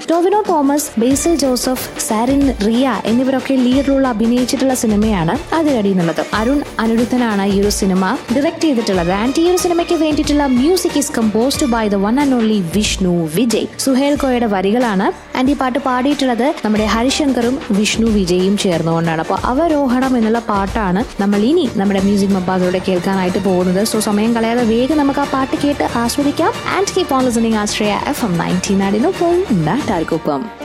ടോവിനോ തോമസ് ബേസിൽ ജോസഫ് സാരിൻ റിയ എന്നിവരൊക്കെ ലീഡിലുള്ള അഭിനയിച്ചിട്ടുള്ള സിനിമയാണ് അതിരടി എന്നുള്ളത് അരുൺ അനിരുദ്ധനാണ് ഈ ഒരു സിനിമ ഡയറക്ട് ചെയ്തിട്ടുള്ളത് ആൻഡ് ഈ ഒരു സിനിമയ്ക്ക് വേണ്ടിയിട്ടുള്ള music is composed by the one and only Vishnu Vijay Suhail കോയുടെ വരികളാണ് ആൻഡ് ഈ പാട്ട് പാടിയിട്ടുള്ളത് നമ്മുടെ ഹരിശങ്കറും വിഷ്ണു വിജയും ചേർന്നുകൊണ്ടാണ് അപ്പോൾ അവരോഹണം എന്നുള്ള പാട്ടാണ് നമ്മൾ ഇനി നമ്മുടെ മ്യൂസിക് മബ്ബാസിലൂടെ കേൾക്കാനായിട്ട് പോകുന്നത് സോ സമയം കളയാതെ വേഗം നമുക്ക് ആ പാട്ട് കേട്ട് ആസ്വദിക്കാം and keep on listening Ashraya F M nineteen നാടിനൊപ്പം നാട്ടാർക്കൊപ്പം